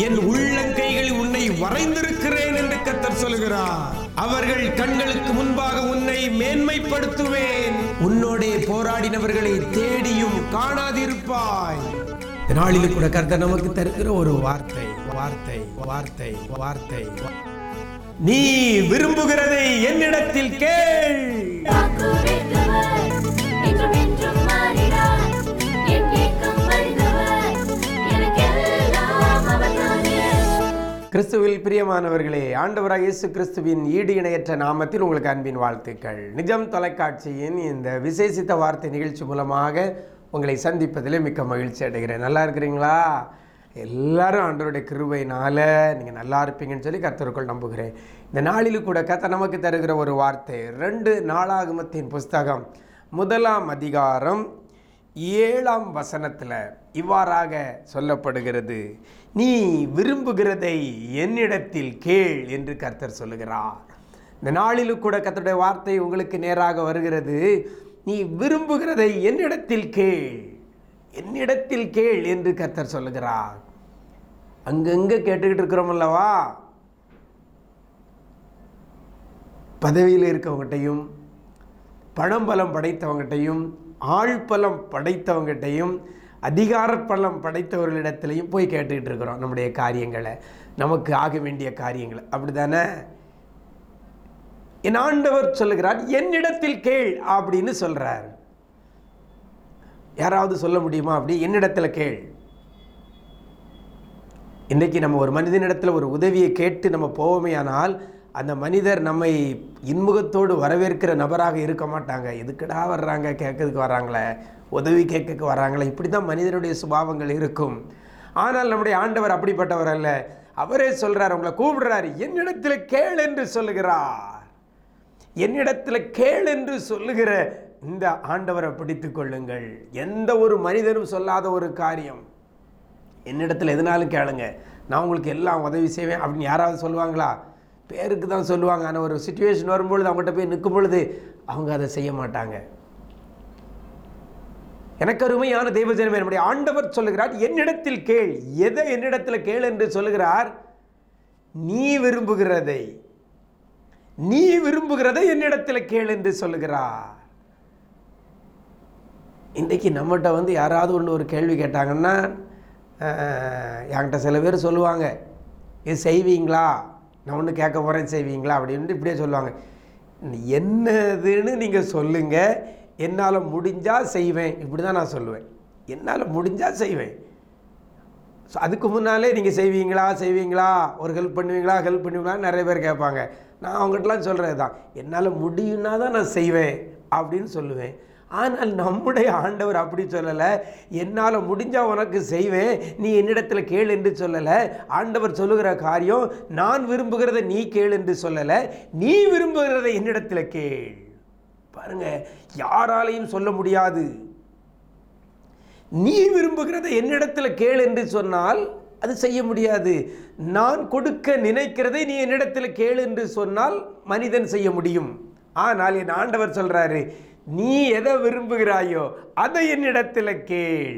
என் உள்ளங்கைகளில் உன்னை வரைந்திருக்கிறேன் என்று கர்த்தர் சொல்கிறார் அவர்கள் கண்களுக்கு முன்பாக உன்னை மேன்மைப்படுத்துவேன் உன்னோடே போராடினவர்களை தேடியும் காணாதிருப்பாய் இந்த நாளில் கூட கர்த்தர் நமக்கு தருகிற ஒரு வார்த்தை வார்த்தை வார்த்தை வார்த்தை நீ விரும்புகிறதை என்னிடத்தில் கேள் வாக்குரைத்தவர் என்றும் என்றும் மாறிடார் என் ஏக்கம் அறிந்தவர் எனக்கெல்லாம் அவர்தானே கிறிஸ்துவில் பிரியமானவர்களே ஆண்டவராக இயேசு கிறிஸ்துவின் ஈடு இணையற்ற நாமத்தில் உங்களுக்கு அன்பின் வாழ்த்துக்கள் நிஜம் தொலைக்காட்சியின் இந்த விசேஷித்த வார்த்தை நிகழ்ச்சி மூலமாக உங்களை சந்திப்பதிலே மிக்க மகிழ்ச்சி அடைகிறேன் நல்லா இருக்கிறீங்களா எல்லாரும் ஆண்டவருடைய கிருபையினால நீங்கள் நல்லா இருப்பீங்கன்னு சொல்லி கர்த்தருக்குள் நம்புகிறேன் இந்த நாளில் கூட கர்த்தர் நமக்கு தருகிற ஒரு வார்த்தை ரெண்டு நாளாகமத்தின் புஸ்தகம் முதலாம் அதிகாரம் ஏழாம் வசனத்தில் இவ்வாறாக சொல்லப்படுகிறது நீ விரும்புகிறதை என்னிடத்தில் கேள் என்று கர்த்தர் சொல்லுகிறார் இந்த நாளிலும் கூட கர்த்தருடைய வார்த்தை உங்களுக்கு நேராக வருகிறது நீ விரும்புகிறதை என்னிடத்தில் கேள் என்னிடத்தில் கேள் என்று கர்த்தர் சொல்லுகிறார் அங்கங்க கேட்டுக்கிட்டு இருக்கிறோம் அல்லவா பதவியில் இருக்கவங்ககிட்டையும் பழம்பலம் படைத்தவங்ககிட்டையும் ஆழ்பலம் படைத்தவங்ககிட்டையும் அதிகார பலம் படைத்தவர்களிடத்திலையும் போய் கேட்டுக்கிட்டு இருக்கிறோம் நம்முடைய காரியங்களை நமக்கு ஆக வேண்டிய காரியங்களை அப்படி தானே என் ஆண்டவர் சொல்லுகிறார் என்னிடத்தில் கேள் அப்படின்னு சொல்றார் யாராவது சொல்ல முடியுமா அப்படி என்னிடத்தில் கேள் இன்றைக்கி நம்ம ஒரு மனிதனிடத்தில் ஒரு உதவியை கேட்டு நம்ம போவோமே ஆனால் அந்த மனிதர் நம்மை இன்முகத்தோடு வரவேற்கிற நபராக இருக்க மாட்டாங்க எதுக்குடா வர்றாங்க கேட்கறதுக்கு வர்றாங்களே உதவி கேட்க வர்றாங்களே இப்படி தான் மனிதனுடைய சுபாவங்கள் இருக்கும் ஆனால் நம்முடைய ஆண்டவர் அப்படிப்பட்டவர் அல்ல அவரே சொல்றார் உங்களை கூப்பிடுறாரு என்னிடத்தில் கேள் என்று சொல்லுகிறார் என்னிடத்தில் கேள் என்று சொல்லுகிற இந்த ஆண்டவரை பிடித்துக் கொள்ளுங்கள் எந்த ஒரு மனிதனும் சொல்லாத ஒரு காரியம் என்னிடத்தில் எதுனாலும் கேளுங்க நான் உங்களுக்கு எல்லாம் உதவி செய்வேன் அப்படின்னு யாராவது சொல்லுவாங்களா பேருக்கு தான் சொல்லுவாங்க ஆனால் ஒரு சுச்சுவேஷன் வரும்பொழுது அவங்ககிட்ட போய் நிற்கும் பொழுது அவங்க அதை செய்ய மாட்டாங்க எனக்கு அருமையான தெய்வஜனமே நம்முடைய ஆண்டவர் சொல்லுகிறார் என்னிடத்தில் கேள் எதை என்னிடத்தில் கேள் என்று சொல்லுகிறார் நீ விரும்புகிறதை நீ விரும்புகிறதை என்னிடத்தில் கேள் என்று சொல்லுகிறார் இன்றைக்கி நம்மகிட்ட வந்து யாராவது ஒன்று ஒரு கேள்வி கேட்டாங்கன்னா அஹ், என்கிட்ட சில பேர் சொல்லுவாங்க இது செய்வீங்களா நான் ஒன்று கேட்க போகிறேன் செய்வீங்களா அப்படின்ட்டு இப்படியே சொல்லுவாங்க என்னதுன்னு நீங்கள் சொல்லுங்கள் என்னால் முடிஞ்சால் செய்வேன் இப்படி தான் நான் சொல்லுவேன் என்னால் முடிஞ்சால் செய்வேன் ஸோ அதுக்கு முன்னாலே நீங்கள் செய்வீங்களா செய்வீங்களா ஒரு ஹெல்ப் பண்ணுவீங்களா ஹெல்ப் பண்ணுவீங்களான்னு நிறைய பேர் கேட்பாங்க நான் அவங்ககிட்டலாம் சொல்கிறது தான் என்னால் முடியும்னா தான் நான் செய்வேன் அப்படின்னு சொல்லுவேன் ஆனால் நம்முடைய ஆண்டவர் அப்படி சொல்லலை என்னால் முடிஞ்சால் உனக்கு செய்வேன் நீ என்னிடத்தில் கேள் என்று சொல்லலை ஆண்டவர் சொல்லுகிற காரியம் நான் விரும்புகிறத நீ கேள் என்று சொல்லலை நீ விரும்புகிறத என்னிடத்தில் கேள் பாருங்க யாராலையும் சொல்ல முடியாது நீ விரும்புகிறதை என்னிடத்தில் கேள் என்று சொன்னால் அது செய்ய முடியாது நான் கொடுக்க நினைக்கிறதை நீ என்னிடத்தில் கேள் என்று சொன்னால் மனிதன் செய்ய முடியும் ஆனால் என் ஆண்டவர் சொல்றாரு நீ எதை விரும்புகிறாயோ அதை என்னிடத்தில் கேள்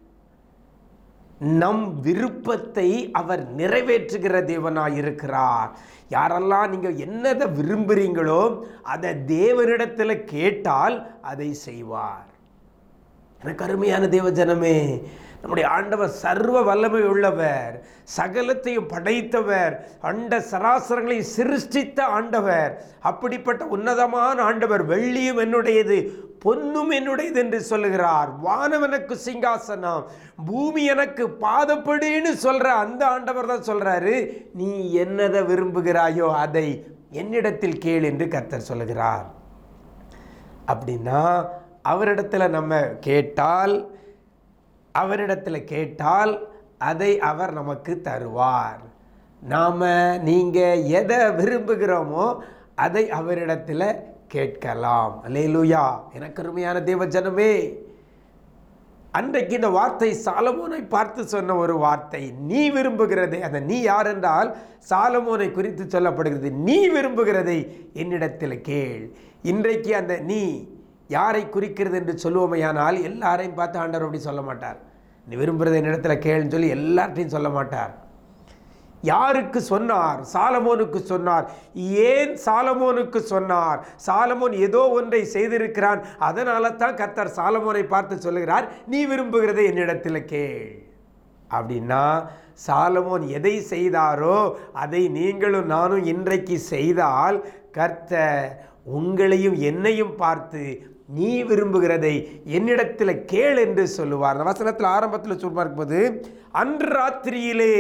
நம் விருப்பத்தை அவர் நிறைவேற்றுகிற தேவனாய் இருக்கிறார் யாரெல்லாம் நீங்கள் என்னதை விரும்புகிறீங்களோ அதை தேவனிடத்தில் கேட்டால் அதை செய்வார் எனக்கு அருமையான தேவஜனமே நம்முடைய ஆண்டவர் சர்வ வல்லமை உள்ளவர் சகலத்தையும் படைத்தவர் அண்ட சராசரங்களை சிருஷ்டித்த ஆண்டவர் அப்படிப்பட்ட உன்னதமான ஆண்டவர் வெள்ளியும் என்னுடையது பொன்னும் என்னுடையது என்று சொல்லுகிறார் வானம் எனக்கு சிங்காசனம் பூமி எனக்கு பாதப்படின்னு சொல்ற அந்த ஆண்டவர் தான் சொல்றாரு நீ என்னதை விரும்புகிறாயோ அதை என்னிடத்தில் கேள் என்று கர்த்தர் சொல்லுகிறார் அப்படின்னா அவரிடத்தில் நம்ம கேட்டால் அவரிடத்தில் கேட்டால் அதை அவர் நமக்கு தருவார் நாம் நீங்கள் எதை விரும்புகிறோமோ அதை அவரிடத்தில் கேட்கலாம் அல்லேலூயா எனக்கு அருமையான தேவஜனமே அன்றைக்கு இந்த வார்த்தை சாலமோனை பார்த்து சொன்ன ஒரு வார்த்தை நீ விரும்புகிறதை அந்த நீ யார் என்றால் சாலமோனை குறித்து சொல்லப்படுகிறது நீ விரும்புகிறதை என்னிடத்தில் கேள் இன்றைக்கு அந்த நீ யாரை குறிக்கிறது என்று சொல்லுவோமையானால் எல்லாரையும் பார்த்து ஆண்டவர் அப்படி சொல்ல மாட்டார் நீ விரும்புகிறதை என்னிடத்தில் கேள்னு சொல்லி எல்லார்ட்டையும் சொல்ல மாட்டார் யாருக்கு சொன்னார் சாலமோனுக்கு சொன்னார் ஏன் சாலமோனுக்கு சொன்னார் சாலமோன் ஏதோ ஒன்றை செய்திருக்கிறான் அதனால தான் கர்த்தர் சாலமோனை பார்த்து சொல்லுகிறார் நீ விரும்புகிறதை என்னிடத்தில் கேள் அப்படின்னா சாலமோன் எதை செய்தாரோ அதை நீங்களும் நானும் இன்றைக்கு செய்தால் கர்த்தர் உங்களையும் என்னையும் பார்த்து நீ விரும்புகிறதை என்னிடத்தில் கேள் என்று சொல்லுவார் அந்த வசனத்தில் ஆரம்பத்தில் சொல்லுமா இருக்கும்போது அன்று ராத்திரியிலே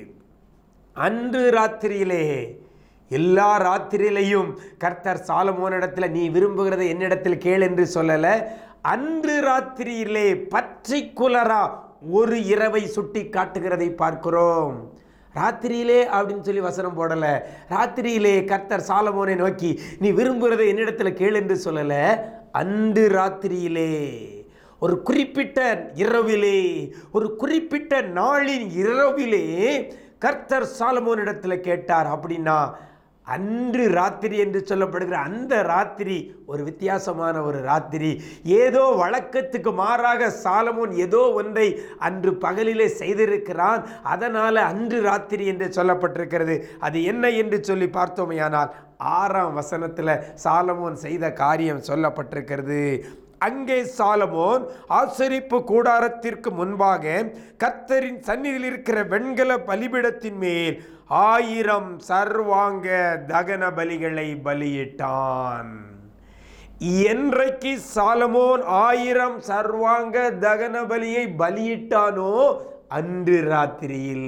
அன்று ராத்திரியிலே எல்லா ராத்திரியிலையும் கர்த்தர் சாலமோனிடத்தில் நீ விரும்புகிறதை என்னிடத்தில் கேள் என்று சொல்லல அன்று ராத்திரியிலே பச்சை குலரா ஒரு இரவை சுட்டி காட்டுகிறதை பார்க்கிறோம் ராத்திரியிலே அப்படின்னு சொல்லி வசனம் போடல ராத்திரியிலே கர்த்தர் சாலமோனை நோக்கி நீ விரும்புகிறதை என்னிடத்தில் கேள் என்று சொல்லல அன்று ராத்திரியிலே ஒரு குறிப்பிட்ட இரவிலே ஒரு குறிப்பிட்ட நாளின் இரவிலே கர்த்தர் சாலமோனிடத்தில் கேட்டார் அப்படின்னா அன்று ராத்திரி என்று சொல்லப்படுகிற அந்த ராத்திரி ஒரு வித்தியாசமான ஒரு ராத்திரி ஏதோ வழக்கத்துக்கு மாறாக சாலமோன் ஏதோ ஒன்றை அன்று பகலிலே செய்திருக்கிறான் அதனால் அன்று ராத்திரி என்று சொல்லப்பட்டிருக்கிறது அது என்ன என்று சொல்லி பார்த்தோமையானால் ஆறாம் வசனத்தில் சாலமோன் செய்த காரியம் சொல்லப்பட்டிருக்கிறது அங்கே சாலமோன் ஆசரிப்பு கூடாரத்திற்கு முன்பாக கர்த்தரின் சந்நிதியில் இருக்கிற வெண்கல பலிபீடத்தின் மேல் ஆயிரம் சர்வாங்க தகன பலிகளை பலியிட்டான் என்றைக்கு சாலமோன் ஆயிரம் சர்வாங்க தகன பலியை பலியிட்டானோ அன்று ராத்திரியில்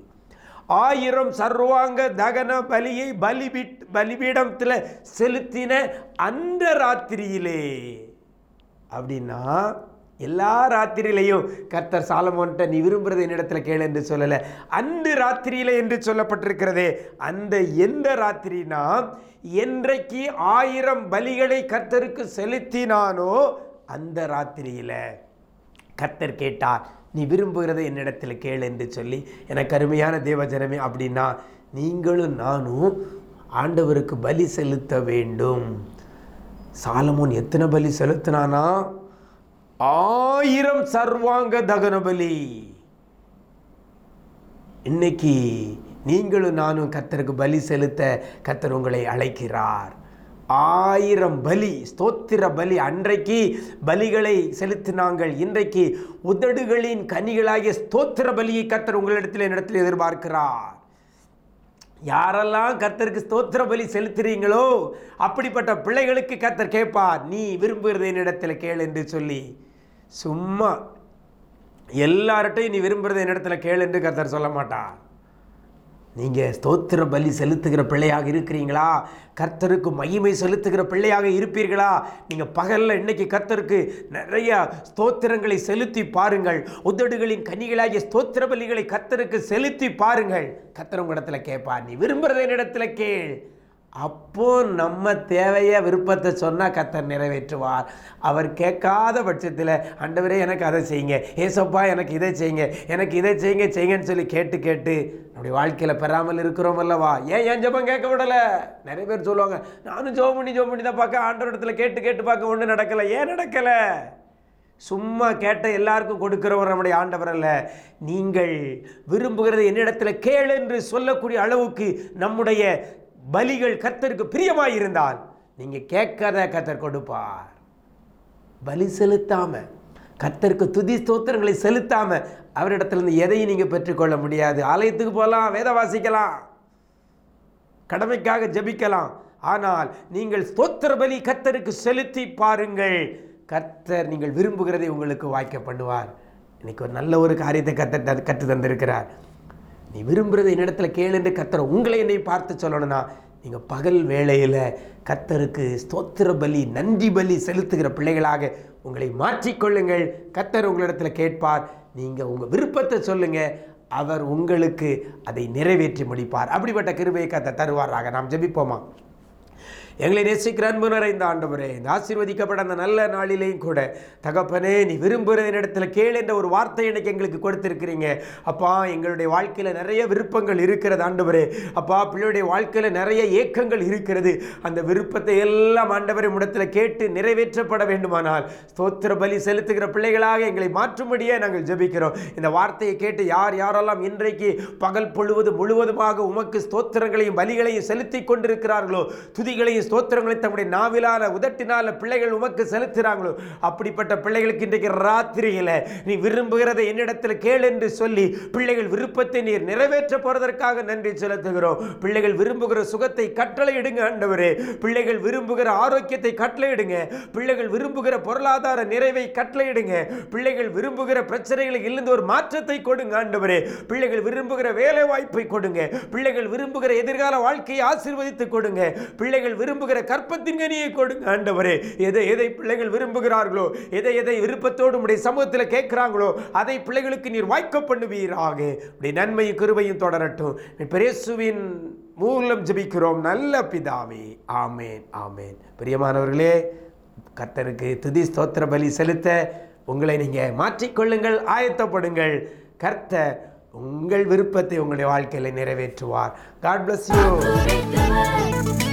ஆயிரம் சர்வாங்க தகன பலியை பலிபிட் பலிபீடத்தில் செலுத்தின அந்த ராத்திரியிலே அப்படின்னா எல்லா ராத்திரியிலையும் கர்த்தர் சாலமோன்ட்ட நீ விரும்புறது என்னிடத்துல கேளு என்று சொல்லலை அன்று ராத்திரியில என்று சொல்லப்பட்டிருக்கிறதே அந்த எந்த ராத்திரினா என்றைக்கு ஆயிரம் பலிகளை கர்த்தருக்கு செலுத்தினானோ அந்த ராத்திரியில கர்த்தர் கேட்டார் நீ விரும்புகிறதை என்னிடத்தில் கேளு என்று சொல்லி எனக்கு அருமையான தேவஜனமே அப்படின்னா நீங்களும் நானும் ஆண்டவருக்கு பலி செலுத்த வேண்டும் சாலமோன் எத்தனை பலி செலுத்தினானா ஆயிரம் சர்வாங்க தகன பலி இன்னைக்கு நீங்களும் நானும் கர்த்தருக்கு பலி செலுத்த கர்த்தர் உங்களை அழைக்கிறார் ஆயிரம் பலி ஸ்தோத்திர பலி அன்றைக்கு பலிகளை செலுத்தினாங்கள் இன்றைக்கு உதடுகளின் கனிகளாகிய ஸ்தோத்திர பலியை கர்த்தர் உங்களிடத்தில் என்னிடத்தில் எதிர்பார்க்கிறார் யாரெல்லாம் கர்த்தருக்கு ஸ்தோத்திர பலி செலுத்துறீங்களோ அப்படிப்பட்ட பிள்ளைகளுக்கு கர்த்தர் கேட்பார் நீ விரும்புகிறது என்னிடத்தில் கேள் என்று சொல்லி சும்மா எல்லார்ட்டையும் நீ விரும்புகிறது என்னிடத்துல கேள் என்று கர்த்தர் சொல்ல மாட்டார் நீங்கள் ஸ்தோத்திர பலி செலுத்துகிற பிள்ளையாக இருக்கிறீங்களா கர்த்தருக்கு மகிமை செலுத்துகிற பிள்ளையாக இருப்பீர்களா நீங்கள் பகலில் இன்னைக்கு கர்த்தருக்கு நிறைய ஸ்தோத்திரங்களை செலுத்தி பாருங்கள் உதடுகளின் கனிகளாகிய ஸ்தோத்திர பலிகளை கர்த்தருக்கு செலுத்தி பாருங்கள் கர்த்தர் உங்களிடத்துல கேட்பார் நீ விரும்புகிறத என்னிடத்துல கேள் அப்போ நம்ம தேவைய விருப்பத்தை சொன்னால் கர்த்தர் நிறைவேற்றுவார் அவர் கேட்காத பட்சத்தில் ஆண்டவரே எனக்கு அதை செய்யுங்க ஏசப்பா எனக்கு இதை செய்யுங்க எனக்கு இதை செய்யுங்க செய்யுங்கன்னு சொல்லி கேட்டு கேட்டு நம்முடைய வாழ்க்கையில் பெறாமல் இருக்கிறோம் அல்லவா ஏன் என் ஜெபம் கேட்க விடலை நிறைய பேர் சொல்லுவாங்க நானும் ஜெபம் பண்ணி ஜெபம் பண்ணி தான் பார்க்க ஆண்டவர் இடத்துல கேட்டு கேட்டு பார்க்க ஒன்றும் நடக்கலை ஏன் நடக்கலை சும்மா கேட்ட எல்லாருக்கும் கொடுக்கிறவர் நம்முடைய ஆண்டவர் அல்ல நீங்கள் விரும்புகிறது என்னிடத்தில் கேள் என்று சொல்லக்கூடிய அளவுக்கு நம்முடைய பலிகள் கர்த்தருக்கு பிரியமாய் இருந்தால் நீங்க கேட்காத கர்த்தர் கொடுப்பார் பலி செலுத்தாம கர்த்தருக்கு துதி ஸ்தோத்திரங்களை செலுத்தாம அவரிடத்திலிருந்து எதையும் நீங்க பெற்றுக்கொள்ள முடியாது ஆலயத்துக்கு போகலாம் வேத வாசிக்கலாம் கடமைக்காக ஜெபிக்கலாம் ஆனால் நீங்கள் ஸ்தோத்திர பலி கர்த்தருக்கு செலுத்தி பாருங்கள் கர்த்தர் நீங்கள் விரும்புகிறதை உங்களுக்கு வாய்க்க பண்ணுவார் இன்னைக்கு ஒரு நல்ல ஒரு காரியத்தை கர்த்தர் கற்று தந்திருக்கிறார் நீ விரும்புகிறதை என்னிடத்துல கேளு என்று கர்த்தர் உங்களை என்னை பார்த்து சொல்லணும்னா நீங்கள் பகல் வேளையில் கர்த்தருக்கு ஸ்தோத்திர பலி நன்றி பலி செலுத்துகிற பிள்ளைகளாக உங்களை மாற்றிக்கொள்ளுங்கள் கர்த்தர் உங்களிடத்துல கேட்பார் நீங்கள் உங்கள் விருப்பத்தை சொல்லுங்கள் அவர் உங்களுக்கு அதை நிறைவேற்றி முடிப்பார் அப்படிப்பட்ட கிருபையை கர்த்தர் தருவாராக நாம் ஜெபிப்போமா எங்களை நேசிக்கிற அன்பு நிறைந்த ஆண்டவரே இந்த ஆசீர்வதிக்கப்பட்ட அந்த நல்ல நாளிலேயும் கூட தகப்பனே நீ விரும்புகிற இடத்துல கேள் என்ற ஒரு வார்த்தை எனக்கு எங்களுக்கு கொடுத்திருக்கிறீங்க அப்பா எங்களுடைய வாழ்க்கையில் நிறைய விருப்பங்கள் இருக்கிறது ஆண்டவரே அப்பா பிள்ளையுடைய வாழ்க்கையில் நிறைய ஏக்கங்கள் இருக்கிறது அந்த விருப்பத்தை எல்லாம் ஆண்டவரை இடத்துல கேட்டு நிறைவேற்றப்பட வேண்டுமானால் ஸ்தோத்திர பலி செலுத்துகிற பிள்ளைகளாக எங்களை மாற்றும்படியே நாங்கள் ஜெபிக்கிறோம் இந்த வார்த்தையை கேட்டு யார் யாரெல்லாம் இன்றைக்கு பகல் பொழுவது முழுவதுமாக உமக்கு ஸ்தோத்திரங்களையும் பலிகளையும் செலுத்தி கொண்டிருக்கிறார்களோ துதிகளையும் ஸ்தோத்திரங்களையும் தம்முடைய நாவிலான உதட்டினால பிள்ளைகள் உமக்கு செலுத்துகிறாங்களோ அப்படிப்பட்ட பிள்ளைகளுக்கு இன்றைக்கு ராத்திரியில நீ விரும்புகிறதை என்னிடத்தில் கேள் என்று சொல்லி பிள்ளைகள் விருப்பத்தை நீர் நிறைவேற்ற போறதற்காக நன்றி செலுத்துகிறோம் பிள்ளைகள் விரும்புகிற சுகத்தை கட்டளையிடுங்க ஆண்டவரே பிள்ளைகள் விரும்புகிற ஆரோக்கியத்தை கட்டளையிடுங்க பிள்ளைகள் விரும்புகிற பொருளாதார நிறைவை கட்டளையிடுங்க பிள்ளைகள் விரும்புகிற பிரச்சனைகளில் இருந்து ஒரு மாற்றத்தை கொடுங்க ஆண்டவரே பிள்ளைகள் விரும்புகிற வேலை வாய்ப்பை கொடுங்க பிள்ளைகள் விரும்புகிற எதிர்கால வாழ்க்கையை ஆசீர்வதித்து கொடுங்க பிள்ளைகள் விரும்புகிற கற்பத்தின் கனியை கொடுங்க ஆண்டவரே எதை எதை பிள்ளைகள் விரும்புகிறார்களோ எதை எதை விருப்பத்தோடு உடைய சமூகத்தில் கேட்கிறாங்களோ அதை பிள்ளைகளுக்கு நீர் வாய்க்க பண்ணுவீராக உடைய நன்மையும் கிருபையும் தொடரட்டும் பிரேசுவின் மூலம் ஜெபிக்கிறோம் நல்ல பிதாவே ஆமேன் ஆமேன் பிரியமானவர்களே கர்த்தருக்கு துதி ஸ்தோத்திர பலி செலுத்த உங்களை நீங்கள் மாற்றிக்கொள்ளுங்கள் ஆயத்தப்படுங்கள் கர்த்தர் உங்கள் விருப்பத்தை உங்களுடைய வாழ்க்கையில் நிறைவேற்றுவார் காட் bless you குறித்தவர்